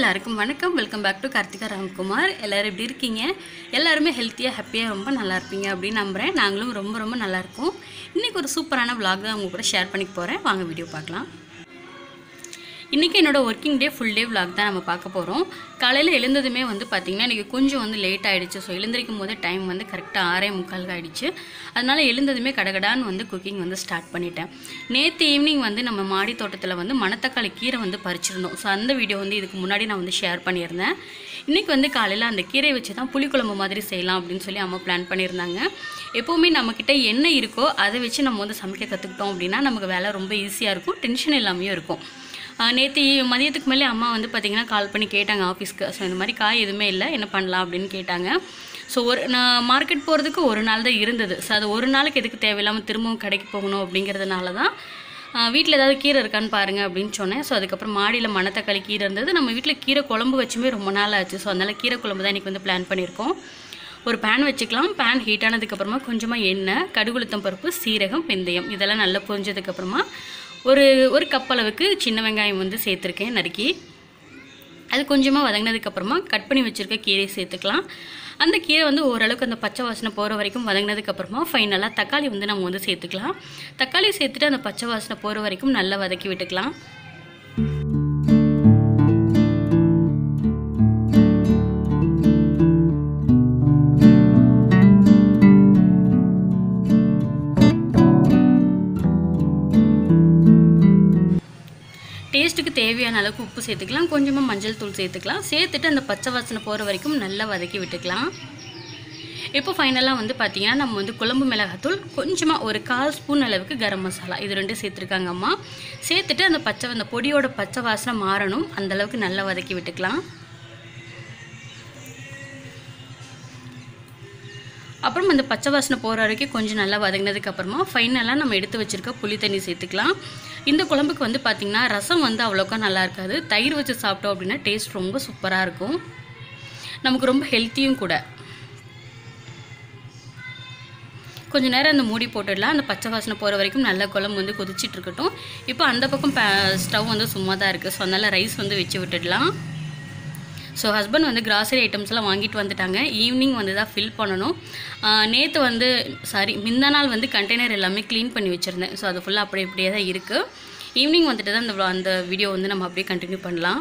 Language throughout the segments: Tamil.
எல்லாருக்கும் வணக்கம் welcome back to Karthika Ramkumar எல்லோரும் எப்படி இருக்கீங்க எல்லாருமே ஹெல்த்தியாக ஹாப்பியாக ரொம்ப நல்லா இருப்பீங்க அப்படின்னு நம்புகிறேன் நாங்களும் ரொம்ப ரொம்ப நல்லா இருக்கோம் இன்றைக்கி ஒரு சூப்பரான vlog தான் உங்க கூட ஷேர் பண்ணிக்க போகிறேன் வாங்க வீடியோ பார்க்கலாம் இன்றைக்கி என்னோட working day full day vlog தான் நம்ம பார்க்க போகிறோம் காலையில் எழுந்ததுமே வந்து பார்த்திங்கன்னா இன்றைக்கி கொஞ்சம் வந்து லேட் ஆகிடுச்சு ஸோ எழுந்திருக்கும் போதே டைம் வந்து கரெக்டாக ஆறே முக்கால் ஆகிடுச்சு அதனால் எழுந்ததுமே கடகடான்னு வந்து குக்கிங் வந்து ஸ்டார்ட் பண்ணிட்டேன் நேற்று ஈவினிங் வந்து நம்ம மாடி தோட்டத்தில் வந்து மணத்தக்காளி கீரை வந்து பறிச்சிருந்தோம் ஸோ அந்த வீடியோ வந்து இதுக்கு முன்னாடி நான் வந்து ஷேர் பண்ணியிருந்தேன் இன்றைக்கி வந்து காலையில் அந்த கீரை வச்சு தான் புளிக்குழம்பு மாதிரி செய்யலாம் அப்படின்னு சொல்லி அம்மா பிளான் பண்ணியிருந்தாங்க எப்போவுமே நம்மக்கிட்ட என்ன இருக்கோ அதை வச்சு நம்ம வந்து சமைக்க கற்றுக்கிட்டோம் அப்படின்னா நமக்கு வேலை ரொம்ப ஈஸியாக இருக்கும் டென்ஷன் இல்லாமையும் இருக்கும் நேற்று மதியத்துக்கு மேலே அம்மா வந்து பார்த்திங்கன்னா கால் பண்ணி கேட்டாங்க ஆஃபீஸ்க்கு ஸோ இந்த மாதிரி காய் எதுவுமே இல்லை என்ன பண்ணலாம் அப்படின்னு கேட்டாங்க ஸோ ஒரு நான் மார்க்கெட் போகிறதுக்கு ஒரு நாள் தான் இருந்தது ஸோ அது ஒரு நாளுக்கு எதுக்கு தேவையில்லாமல் திரும்பவும் கடைக்கு போகணும் அப்படிங்கிறதுனால தான் வீட்டில் ஏதாவது கீரை இருக்கான்னு பாருங்கள் அப்படின்னு சொன்னேன் ஸோ அதுக்கப்புறம் மாடியில் மணத்தக்காளி கீரை இருந்தது நம்ம வீட்டில் கீரை குழம்பு வச்சுமே ரொம்ப நாள் ஆச்சு ஸோ அதனால் கீரை குழம்பு தான் இன்றைக்கி வந்து பிளான் பண்ணியிருக்கோம் ஒரு பேன் வச்சுக்கலாம் பேன் ஹீட் ஆனதுக்கப்புறமா கொஞ்சமாக எண்ணெய் கடுகுளுத்தம் பருப்பு சீரகம் வெந்தயம் இதெல்லாம் நல்லா பொரிஞ்சதுக்கப்புறமா ஒரு ஒரு கப் அளவுக்கு சின்ன வெங்காயம் வந்து சேர்த்துருக்கேன் நறுக்கி அது கொஞ்சமாக வதங்கினதுக்கப்புறமா கட் பண்ணி வச்சுருக்க கீரை சேர்த்துக்கலாம் அந்த கீரை வந்து ஓரளவுக்கு அந்த பச்சை வாசனை போகிற வரைக்கும் வதங்கினதுக்கப்புறமா ஃபைனலாக தக்காளி வந்து நம்ம வந்து சேர்த்துக்கலாம் தக்காளி சேர்த்துட்டு அந்த பச்சை வாசனை போகிற வரைக்கும் நல்லா வதக்கி விட்டுக்கலாம் டேஸ்ட்டுக்கு தேவையான அளவுக்கு உப்பு சேர்த்துக்கலாம் கொஞ்சமாக மஞ்சள் தூள் சேர்த்துக்கலாம் சேர்த்துட்டு அந்த பச்சை வாசனை போகிற வரைக்கும் நல்லா வதக்கி விட்டுக்கலாம் இப்போ ஃபைனலாக வந்து பார்த்திங்கன்னா நம்ம வந்து குழம்பு மிளகாத்தூள் கொஞ்சமாக ஒரு கால் ஸ்பூன் அளவுக்கு கரம் மசாலா இது ரெண்டும் சேர்த்துருக்காங்க அம்மா சேர்த்துட்டு அந்த பச்சை அந்த பொடியோட பச்சை வாசனை மாறணும் அந்த அளவுக்கு நல்லா வதக்கி விட்டுக்கலாம் அப்புறம் அந்த பச்சை வாசனை போகிற வரைக்கும் கொஞ்சம் நல்லா வதங்கினதுக்கு அப்புறமா ஃபைனலாக நம்ம எடுத்து வச்சுருக்க புளி தண்ணி சேர்த்துக்கலாம் இந்த குழம்புக்கு வந்து பார்த்திங்கன்னா ரசம் வந்து அவ்வளோக்கா நல்லா இருக்காது தயிர் வச்சு சாப்பிட்டோம் அப்படின்னா டேஸ்ட் ரொம்ப சூப்பராக இருக்கும் நமக்கு ரொம்ப ஹெல்த்தியும் கூட கொஞ்சம் நேரம் அந்த மூடி போட்டுடலாம் அந்த பச்சை வாசனை போகிற வரைக்கும் நல்ல குழம்பு வந்து கொதிச்சிட்டு இருக்கட்டும் இப்போ அந்த பக்கம் ஸ்டவ் வந்து சும்மா தான் இருக்குது ஸோ அதனால் ரைஸ் வந்து வச்சு விட்டுடலாம் ஸோ ஹஸ்பண்ட் வந்து கிராசரி ஐட்டம்ஸ்லாம் வாங்கிட்டு வந்துட்டாங்க ஈவினிங் வந்து தான் ஃபில் பண்ணணும் நேற்று வந்து சாரி முந்தா நாள் வந்து கண்டெய்னர் எல்லாமே க்ளீன் பண்ணி வச்சுருந்தேன் ஸோ அது ஃபுல்லாக அப்படியே இப்படியே தான் இருக்குது ஈவினிங் வந்துட்டு தான் அந்த அந்த வீடியோ வந்து நம்ம அப்படியே கண்டினியூ பண்ணலாம்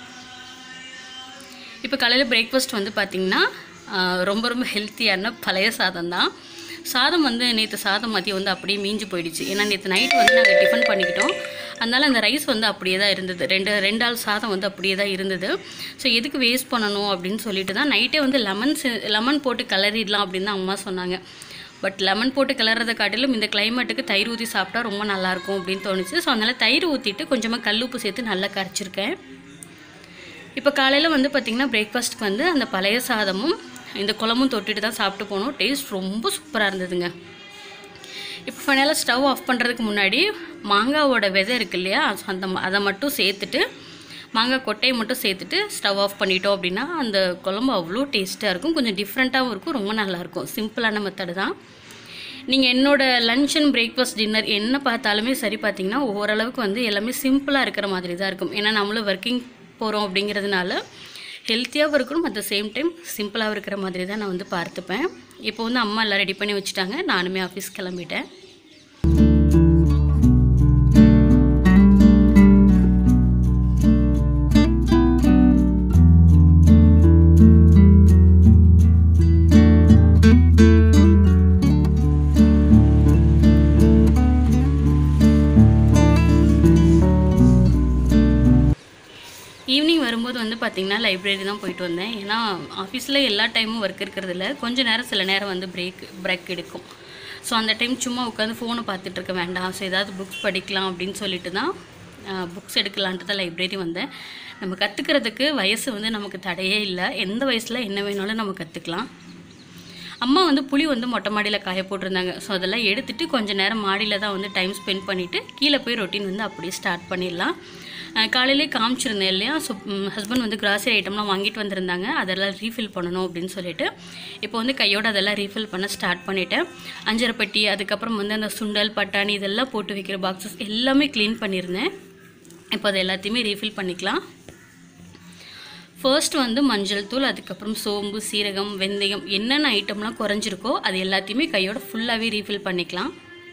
இப்போ காலையில் பிரேக்ஃபாஸ்ட் வந்து பார்த்திங்கன்னா ரொம்ப ரொம்ப ஹெல்த்தியான பழைய சாதம் தான் சாதம் வந்து நேற்று சாதம் மதியம் வந்து அப்படியே மீஞ்சு போயிடுச்சு ஏன்னா நேற்று நைட்டு வந்து நாங்கள் டிஃபன் பண்ணிக்கிட்டோம் அதனால் அந்த ரைஸ் வந்து அப்படியே தான் இருந்தது ரெண்டு ரெண்டு ஆள் சாதம் வந்து அப்படியே தான் இருந்தது ஸோ எதுக்கு வேஸ்ட் பண்ணணும் அப்படின்னு சொல்லிட்டு தான் நைட்டே வந்து லெமன் லெமன் போட்டு கிளறிடலாம் அப்படின்னு தான் அம்மா சொன்னாங்க பட் லெமன் போட்டு கிளறதை காட்டிலும் இந்த கிளைமேட்டுக்கு தயிர் ஊற்றி சாப்பிட்டா ரொம்ப நல்லாயிருக்கும் அப்படின்னு தோணுச்சு ஸோ அதனால் தயிர் ஊற்றிட்டு கொஞ்சமாக கல்லுப்பு சேர்த்து நல்லா கரைச்சிருக்கேன் இப்போ காலையில் வந்து பார்த்திங்கன்னா பிரேக்ஃபாஸ்ட்டுக்கு வந்து அந்த பழைய சாதமும் இந்த குழம்பும் தொட்டுட்டு தான் சாப்பிட்டு போனோம் டேஸ்ட் ரொம்ப சூப்பராக இருந்ததுங்க இப்போ ஃபைனலாக ஸ்டவ் ஆஃப் பண்ணுறதுக்கு முன்னாடி மாங்காவோட விதை இருக்கு இல்லையா அந்த அதை மட்டும் சேர்த்துட்டு மாங்காய் கொட்டையை மட்டும் சேர்த்துட்டு ஸ்டவ் ஆஃப் பண்ணிட்டோம் அப்படின்னா அந்த குழம்பு அவ்வளோ டேஸ்ட்டாக இருக்கும் கொஞ்சம் டிஃப்ரெண்ட்டாகவும் இருக்கும் ரொம்ப நல்லாயிருக்கும் சிம்பிளான மெத்தடு தான் நீங்கள் என்னோடய லன்ச் அண்ட் பிரேக்ஃபாஸ்ட் டின்னர் என்ன பார்த்தாலுமே சரி பார்த்தீங்கன்னா ஓரளவுக்கு வந்து எல்லாமே சிம்பிளாக இருக்கிற மாதிரி தான் இருக்கும் ஏன்னா நம்மளும் ஒர்க்கிங் போகிறோம் அப்படிங்கிறதுனால ஹெல்த்தியாகவும் இருக்கணும் அட் த சேம் டைம் சிம்பிளாகவும் இருக்கிற மாதிரி தான் நான் வந்து பார்த்துப்பேன் இப்போ வந்து அம்மா எல்லாம் ரெடி பண்ணி வச்சுட்டாங்க நானுமே ஆஃபீஸ் கிளம்பிட்டேன் ஈவினிங் வரும்போது வந்து பார்த்திங்கன்னா லைப்ரரி தான் போயிட்டு வந்தேன் ஏன்னா ஆஃபீஸில் எல்லா டைமும் ஒர்க் இருக்கிறதில்ல கொஞ்சம் நேரம் சில நேரம் வந்து பிரேக் பிரேக் எடுக்கும் ஸோ அந்த டைம் சும்மா உட்காந்து ஃபோனை பார்த்துட்டு இருக்க வேண்டாம் ஸோ ஏதாவது புக்ஸ் படிக்கலாம் அப்படின்னு சொல்லிட்டு தான் புக்ஸ் எடுக்கலான்ட்டு தான் லைப்ரரி வந்தேன் நம்ம கற்றுக்கிறதுக்கு வயசு வந்து நமக்கு தடையே இல்லை எந்த வயசில் என்ன வேணாலும் நம்ம கற்றுக்கலாம் அம்மா வந்து புளி வந்து மொட்டை மாடியில் காய போட்டிருந்தாங்க ஸோ அதெல்லாம் எடுத்துகிட்டு கொஞ்சம் நேரம் மாடியில் தான் வந்து டைம் ஸ்பெண்ட் பண்ணிவிட்டு கீழே போய் ரொட்டீன் வந்து அப்படியே ஸ்டார்ட் பண்ணிடலாம் காலையிலே காமிச்சிருந்தேன் இல்லையா ஸோ ஹஸ்பண்ட் வந்து கிராசரி ஐட்டம்லாம் வாங்கிட்டு வந்திருந்தாங்க அதெல்லாம் ரீஃபில் பண்ணணும் அப்படின்னு சொல்லிட்டு இப்போ வந்து கையோடு அதெல்லாம் ரீஃபில் பண்ண ஸ்டார்ட் பண்ணிட்டேன் அஞ்சரை பெட்டி அதுக்கப்புறம் வந்து அந்த சுண்டல் பட்டாணி இதெல்லாம் போட்டு வைக்கிற பாக்ஸஸ் எல்லாமே க்ளீன் பண்ணியிருந்தேன் இப்போ அது எல்லாத்தையுமே ரீஃபில் பண்ணிக்கலாம் ஃபர்ஸ்ட் வந்து மஞ்சள் தூள் அதுக்கப்புறம் சோம்பு சீரகம் வெந்தயம் என்னென்ன ஐட்டம்லாம் குறைஞ்சிருக்கோ அது எல்லாத்தையுமே கையோட ஃபுல்லாகவே ரீஃபில் பண்ணிக்கலாம்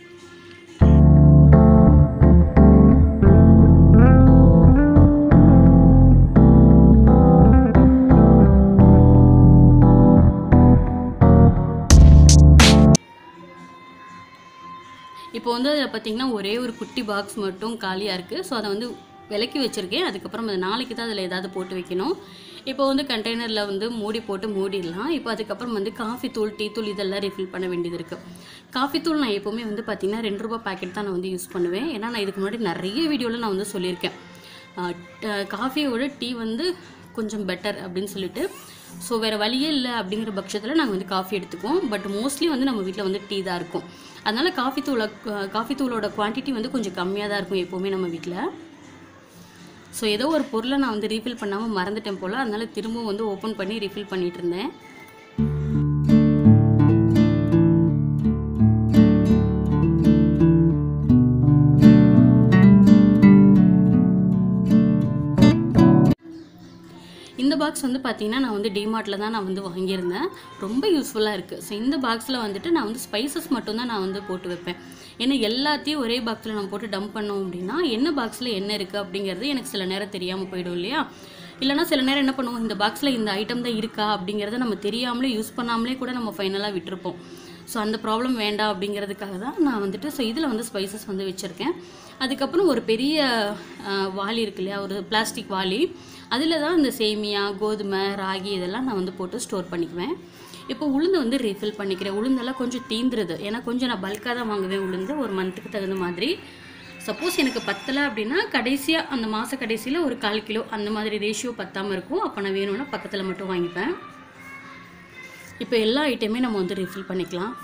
இப்போ வந்து அதில் பார்த்தீங்கன்னா ஒரே ஒரு குட்டி பாக்ஸ் மட்டும் காலியாக இருக்குது ஸோ அதை வந்து விலக்கி வச்சுருக்கேன் அதுக்கப்புறம் அது நாளைக்கு தான் அதில் ஏதாவது போட்டு வைக்கணும் இப்போ வந்து கண்டெய்னரில் வந்து மூடி போட்டு மூடிடலாம் இப்போ அதுக்கப்புறம் வந்து காஃபி தூள் டீ தூள் இதெல்லாம் ரீஃபில் பண்ண வேண்டியது இருக்குது காஃபி தூள் நான் எப்போவுமே வந்து பார்த்திங்கன்னா ரெண்டு ரூபா பேக்கெட் தான் நான் வந்து யூஸ் பண்ணுவேன் ஏன்னா நான் இதுக்கு முன்னாடி நிறைய வீடியோவில் நான் வந்து சொல்லியிருக்கேன் காஃபியோட டீ வந்து கொஞ்சம் பெட்டர் அப்படின்னு சொல்லிட்டு ஸோ வேறு வழியே இல்லை அப்படிங்கிற பட்சத்தில் நாங்கள் வந்து காஃபி எடுத்துக்குவோம் பட் மோஸ்ட்லி வந்து நம்ம வீட்டில் வந்து டீ தான் இருக்கும் அதனால் காஃபி தூளை காஃபி தூளோட குவான்டிட்டி வந்து கொஞ்சம் கம்மியாக தான் இருக்கும் எப்போவுமே நம்ம வீட்டில் ஸோ ஏதோ ஒரு பொருளை நான் வந்து ரீஃபில் பண்ணாமல் மறந்துட்டேன் போல் அதனால் திரும்பவும் வந்து ஓப்பன் பண்ணி ரீஃபில் பண்ணிகிட்டு இருந்தேன் இந்த பாக்ஸ் வந்து பார்த்தீங்கன்னா நான் வந்து டிமார்ட்டில் தான் நான் வந்து வாங்கியிருந்தேன் ரொம்ப யூஸ்ஃபுல்லாக இருக்குது ஸோ இந்த பாக்ஸில் வந்துட்டு நான் வந்து ஸ்பைசஸ் மட்டும்தான் நான் வந்து போட்டு வைப்பேன் ஏன்னா எல்லாத்தையும் ஒரே பாக்ஸில் நம்ம போட்டு டம்ப் பண்ணோம் அப்படின்னா என்ன பாக்ஸில் என்ன இருக்குது அப்படிங்கிறது எனக்கு சில நேரம் தெரியாமல் போயிடும் இல்லையா இல்லைனா சில நேரம் என்ன பண்ணுவோம் இந்த பாக்ஸில் இந்த ஐட்டம் தான் இருக்கா அப்படிங்கிறத நம்ம தெரியாமலே யூஸ் பண்ணாமலே கூட நம்ம ஃபைனலாக விட்டுருப்போம் ஸோ அந்த ப்ராப்ளம் வேண்டாம் அப்படிங்கிறதுக்காக தான் நான் வந்துட்டு ஸோ இதில் வந்து ஸ்பைசஸ் வந்து வச்சுருக்கேன் அதுக்கப்புறம் ஒரு பெரிய அஹ், வாளி இருக்கு இல்லையா ஒரு பிளாஸ்டிக் வாளி அதில் தான் இந்த சேமியா கோதுமை ராகி இதெல்லாம் நான் வந்து போட்டு ஸ்டோர் பண்ணிக்குவேன் இப்போ உளுந்து வந்து ரீஃபில் பண்ணிக்கிறேன் உளுந்தெல்லாம் கொஞ்சம் தீந்துருது ஏன்னா கொஞ்சம் நான் பல்காக தான் வாங்குவேன் உளுந்து ஒரு மந்த்துக்கு தகுந்த மாதிரி சப்போஸ் எனக்கு பத்தலை அப்படின்னா கடைசியாக அந்த மாத கடைசியில் ஒரு கால் கிலோ அந்த மாதிரி ரேஷியோ பத்தாமல் இருக்கும் அப்போ நான் வேணும்னா பக்கத்தில் மட்டும் வாங்கிப்பேன் இப்போ எல்லா ஐட்டமே நம்ம வந்து ரீஃபில் பண்ணிக்கலாம்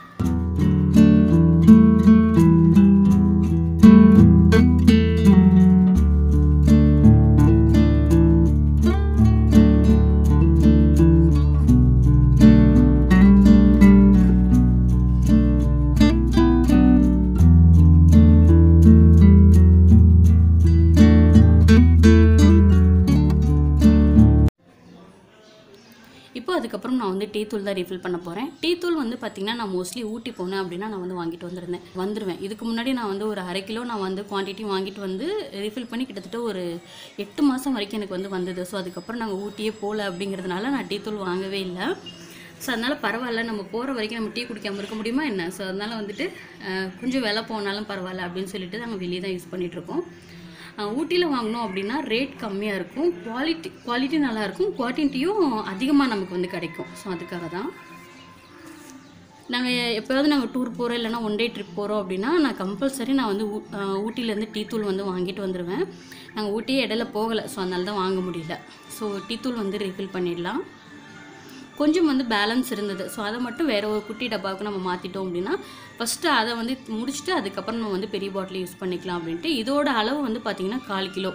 இப்போ அதுக்கப்புறம் நான் வந்து டீ தூள் தான் ரீஃபில் பண்ண போகிறேன் டீ தூள் வந்து பார்த்திங்கன்னா நான் மோஸ்ட்லி ஊட்டி போனேன் அப்படின்னா நான் வந்து வாங்கிட்டு வந்திருந்தேன் வந்துடுவேன் இதுக்கு முன்னாடி நான் வந்து ஒரு அரை கிலோ நான் வந்து குவான்டிட்டி வாங்கிட்டு வந்து ரீஃபில் பண்ணி கிட்டத்தட்ட ஒரு எட்டு மாதம் வரைக்கும் எனக்கு வந்து வந்தது ஸோ அதுக்கப்புறம் நாங்கள் ஊட்டியே போகல அப்படிங்கிறதுனால நான் டீ தூள் வாங்கவே இல்லை ஸோ அதனால் பரவாயில்ல நம்ம போகிற வரைக்கும் நம்ம டீ குடிக்காமல் இருக்க முடியுமா என்ன ஸோ அதனால் வந்துட்டு அஹ், கொஞ்சம் விலை போனாலும் பரவாயில்ல அப்படின்னு சொல்லிட்டு நாங்கள் வெளியே தான் யூஸ் பண்ணிகிட்ருக்கோம் ஊட்டியில் வாங்கினோம் அப்படின்னா ரேட் கம்மியாக இருக்கும் குவாலிட்டி குவாலிட்டி நல்லாயிருக்கும் குவான்டிட்டியும் அதிகமாக நமக்கு வந்து கிடைக்கும் ஸோ அதுக்காக தான் நாங்கள் எப்போயாவது நாங்கள் டூர் போகிறோம் இல்லைன்னா ஒன் டே ட்ரிப் போகிறோம் அப்படின்னா நான் கம்பல்சரி நான் வந்து ஊ- அஹ் ஊட்டிலேருந்து டீ தூள் வந்து வாங்கிட்டு வந்துடுவேன் நாங்கள் ஊட்டியே இடையில போகலை ஸோ அதனால தான் வாங்க முடியல ஸோ டீ தூள் வந்து ரீஃபில் பண்ணிடலாம் கொஞ்சம் வந்து பேலன்ஸ் இருந்தது ஸோ அதை மட்டும் வேறு ஒரு குட்டி டப்பாவுக்கு நம்ம மாற்றிட்டோம் அப்படின்னா ஃபஸ்ட்டு அதை வந்து முடிச்சுட்டு அதுக்கப்புறம் நம்ம வந்து பெரிய பாட்டில் யூஸ் பண்ணிக்கலாம் அப்படின்ட்டு இதோட அளவு வந்து பார்த்திங்கன்னா கால் கிலோ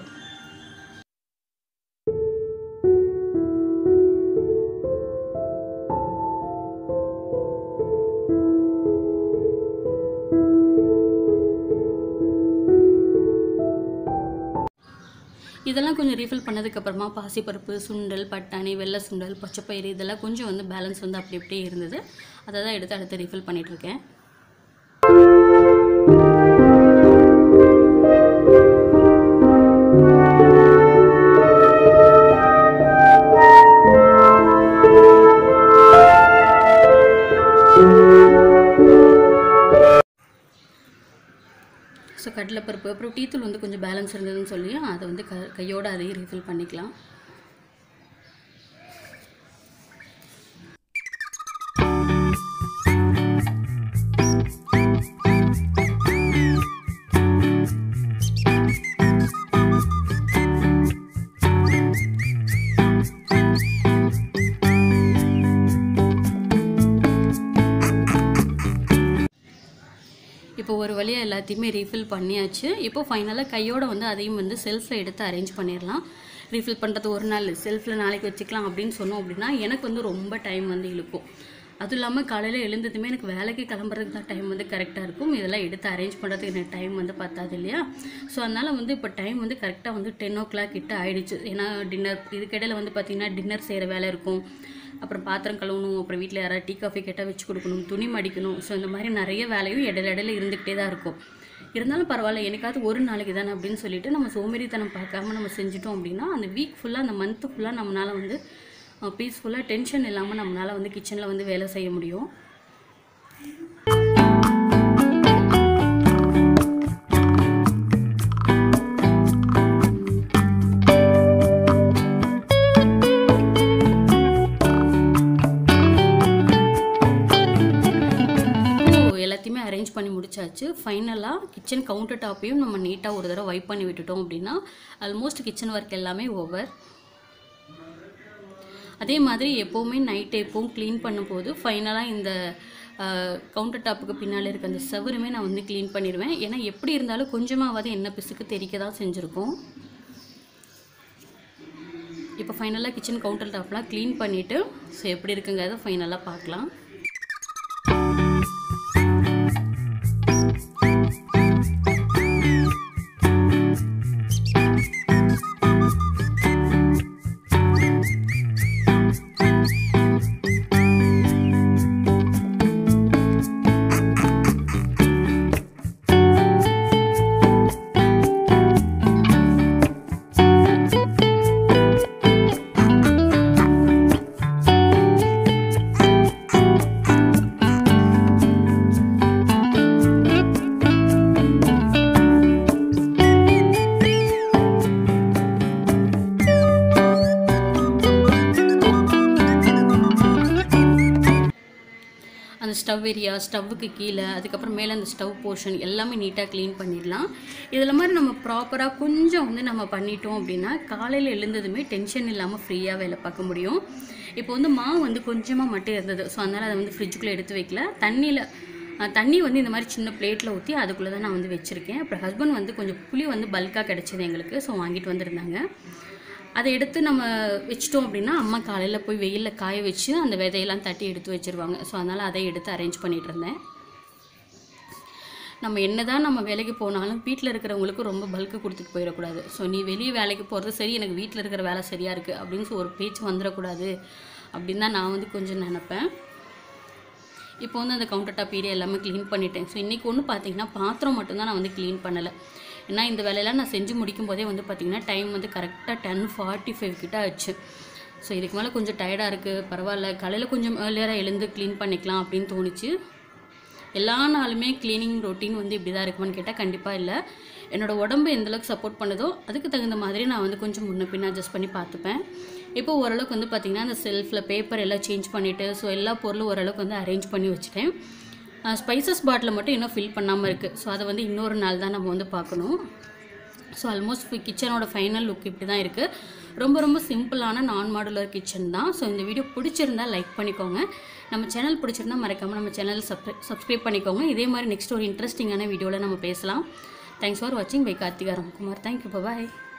இதெல்லாம் கொஞ்சம் ரீஃபில் பண்ணதுக்கப்புறமா பாசிப்பருப்பு சுண்டல் பட்டாணி வெள்ளை சுண்டல் பச்சைப்பயிறு இதெல்லாம் கொஞ்சம் வந்து பேலன்ஸ் வந்து அப்படி அப்படியே இருந்தது அதை தான் எடுத்து அடுத்து ரீஃபில் பண்ணிகிட்ருக்கேன் ஸோ கடலைப்பருப்பு அப்புறம் டீ தூள் வந்து கொஞ்சம் பேலன்ஸ் இருந்ததுன்னு சொல்லி அதை வந்து க கையோடு அதையும் ரீஃபில் பண்ணிக்கலாம் இப்போ ஒரு வழியாக எல்லாத்தையுமே ரீஃபில் பண்ணியாச்சு இப்போ ஃபைனலாக கையோட வந்து அதையும் வந்து செல்ஃபில் எடுத்து அரேஞ்ச் பண்ணிடலாம் ரீஃபில் பண்ணுறது ஒரு நாள் செல்ஃபில் நாளைக்கு வச்சுக்கலாம் அப்படின்னு சொன்னோம் அப்படின்னா எனக்கு வந்து ரொம்ப டைம் வந்து இழுக்கும் அதுவும் இல்லாமல் காலையில் எழுந்ததுமே எனக்கு வேலைக்கு கிளம்புறதுக்கு தான் டைம் வந்து கரெக்டாக இருக்கும் இதெல்லாம் எடுத்து அரேஞ்ச் பண்ணுறதுக்கு எனக்கு டைம் வந்து பத்தாது இல்லையா ஸோ அதனால் வந்து இப்போ டைம் வந்து கரெக்டாக வந்து டென் ஓ கிளாக் கிட்ட ஆயிடுச்சு ஏன்னா டின்னர் இதுக்கிடையில் வந்து பார்த்திங்கன்னா டின்னர் செய்கிற வேலை இருக்கும் அப்புறம் பாத்திரம் கழுவணும் அப்புறம் வீட்டில் யாராவது டீ காஃபி கேட்டால் வச்சு கொடுக்கணும் துணி மடிக்கணும் ஸோ இந்த மாதிரி நிறைய வேலையும் இடையில இடையில இருந்துக்கிட்டே தான் இருக்கும் இருந்தாலும் பரவாயில்ல எனக்காவது ஒரு நாளைக்கு தானே அப்படின்னு சொல்லிட்டு நம்ம சோம்பேறித்தனம் பார்க்காம நம்ம செஞ்சுட்டோம் அப்படின்னா அந்த வீக் ஃபுல்லாக அந்த மந்த்து ஃபுல்லாக நம்மளால் வந்து பீஸ்ஃபுல்லாக டென்ஷன் இல்லாமல் நம்மளால் வந்து கிச்சனில் வந்து வேலை செய்ய முடியும் ஸோ எல்லாத்தையுமே அரேஞ்ச் பண்ணி முடிச்சாச்சு ஃபைனலாக கிச்சன் கவுண்டர் டாப்பையும் நம்ம நீட்டாக ஒரு தடவை வைப் பண்ணி விட்டுட்டோம் அப்படின்னா ஆல்மோஸ்ட் கிச்சன் ஒர்க் எல்லாமே ஓவர் அதே மாதிரி எப்போவுமே நைட் எப்பவும் க்ளீன் பண்ணும்போது ஃபைனலாக இந்த கவுண்டர் டாப்புக்கு பின்னால் இருக்க அந்த செவருமே நான் வந்து க்ளீன் பண்ணிடுவேன் ஏன்னா எப்படி இருந்தாலும் கொஞ்சமாவது எண்ணெய் பிசுக்கு தெறிக்க தான் செஞ்சுருக்கோம் இப்போ ஃபைனலாக கிச்சன் கவுண்டர் டாப்லாம் க்ளீன் பண்ணிவிட்டு ஸோ எப்படி இருக்குங்கிறத ஃபைனலாக பார்க்கலாம் அந்த ஸ்டவ் ஏரியா ஸ்டவ்வுக்கு கீழே அதுக்கப்புறம் மேலே அந்த ஸ்டவ் போர்ஷன் எல்லாமே நீட்டாக க்ளீன் பண்ணிடலாம் இதில் மாதிரி நம்ம ப்ராப்பராக கொஞ்சம் வந்து நம்ம பண்ணிட்டோம் அப்படின்னா காலையில் எழுந்ததுமே டென்ஷன் இல்லாமல் ஃப்ரீயாக வேலை பார்க்க முடியும் இப்போ வந்து மாவு வந்து கொஞ்சமாக மட்டும் இருந்தது ஸோ அதனால் அதை வந்து ஃப்ரிட்ஜுக்குள்ளே எடுத்து வைக்கல தண்ணியில் அஹ், தண்ணி வந்து இந்த மாதிரி சின்ன பிளேட்டில் ஊற்றி அதுக்குள்ளே தான் நான் வந்து வச்சுருக்கேன் அப்புறம் ஹஸ்பண்ட் வந்து கொஞ்சம் புளி வந்து பல்காக கிடச்சிது எங்களுக்கு ஸோ வாங்கிட்டு வந்திருந்தாங்க அதை எடுத்து நம்ம வச்சிட்டோம் அப்படின்னா அம்மா காலையில் போய் வெயிலில் காய வச்சு அந்த விதையெல்லாம் தட்டி எடுத்து வச்சிருவாங்க ஸோ அதனால் அதை எடுத்து அரேஞ்ச் பண்ணிட்டு இருந்தேன் நம்ம என்னதான் நம்ம வேலைக்கு போனாலும் வீட்டில் இருக்கிறவங்களுக்கு ரொம்ப பல்க்கு கொடுத்துட்டு போயிடக்கூடாது ஸோ நீ வெளியே வேலைக்கு போகிறது சரி எனக்கு வீட்டில் இருக்கிற வேலை சரியாக இருக்குது அப்படின்னு சொல்லி ஒரு பேச்சு வந்துடக்கூடாது அப்படின்னு தான் நான் வந்து கொஞ்சம் நினப்பேன் இப்போ வந்து அந்த கவுண்டர் டாப் ஏரியா எல்லாமே க்ளீன் பண்ணிட்டேன் ஸோ இன்றைக்கி ஒன்று பார்த்தீங்கன்னா பாத்திரம் மட்டும்தான் நான் வந்து க்ளீன் பண்ணலை ஏன்னா இந்த வேலையெல்லாம் நான் செஞ்சு முடிக்கும் போதே வந்து பார்த்திங்கன்னா டைம் வந்து கரெக்டாக டென் ஃபார்ட்டி ஃபைவ் கிட்ட ஆச்சு ஸோ இதுக்கு மேலே கொஞ்சம் டயர்டாக இருக்குது பரவாயில்ல காலையில் கொஞ்சம் ஏர்லியராக எழுந்து க்ளீன் பண்ணிக்கலாம் அப்படின்னு தோணுச்சு எல்லா நாளுமே க்ளீனிங் ரொட்டீன் வந்து இப்படி தான் இருக்குமான்னு கேட்டால் கண்டிப்பாக இல்லை என்னோட உடம்பு எந்த அளவுக்கு சப்போர்ட் பண்ணுதோ அதுக்கு தகுந்த மாதிரி நான் வந்து கொஞ்சம் முன்ன பின்ன அட்ஜஸ்ட் பண்ணி பார்த்துப்பேன் இப்போ ஓரளவுக்கு வந்து பார்த்திங்கன்னா அந்த செல்ஃபில் பேப்பர் எல்லாம் சேஞ்ச் பண்ணிவிட்டு ஸோ எல்லா பொருளும் ஓரளவுக்கு வந்து அரேஞ்ச் பண்ணி வச்சுட்டேன் ஸ்பைசஸ் பாட்டில் மட்டும் இன்னும் ஃபில் பண்ணாமல் இருக்குது ஸோ அதை வந்து இன்னொரு நாள் தான் நம்ம வந்து பார்க்கணும் ஸோ ஆல்மோஸ்ட் கிச்சனோட ஃபைனல் லுக் இப்படி தான் இருக்குது ரொம்ப ரொம்ப சிம்பிளான நான் மாடுலர் கிச்சன் தான் ஸோ இந்த வீடியோ பிடிச்சிருந்தா லைக் பண்ணிக்கோங்க நம்ம சேனல் பிடிச்சிருந்தா மறக்காமல் நம்ம சேனல் சப்ஸ்கிரை சப்ஸ்கிரைப் பண்ணிக்கோங்க இதே மாதிரி நெக்ஸ்ட் ஒரு இன்ட்ரெஸ்டிங்கான வீடியோவில் நம்ம பேசலாம் தேங்க்ஸ் ஃபார் வாட்சிங் பை கார்த்திகா ராம்குமார் தேங்க்யூ பாய்